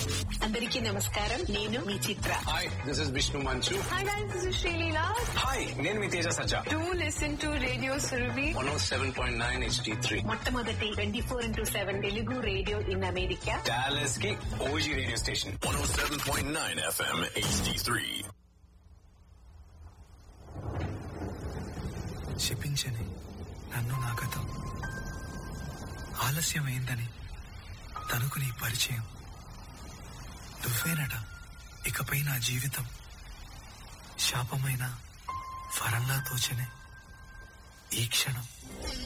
అందరికీ నమస్కారం నేను మీ Chitra hi this is Vishnu Manchu Hi guys, this is Shalila. Hi నేను మీ Teja Sajja Do listen to Radio Surabhi. One O seven point nine HD three మొట్టమొదటి twenty four into seven Telugu radio in America Dallas కి OG radio station 107.9 FM HD3. శపించని నన్ను నా గతం ఆలస్యమైందని తనకు నీ పరిచయం నువ్వేనట ఇకపై నా జీవితం శాపమైన వరంలా తోచనే ఈ క్షణం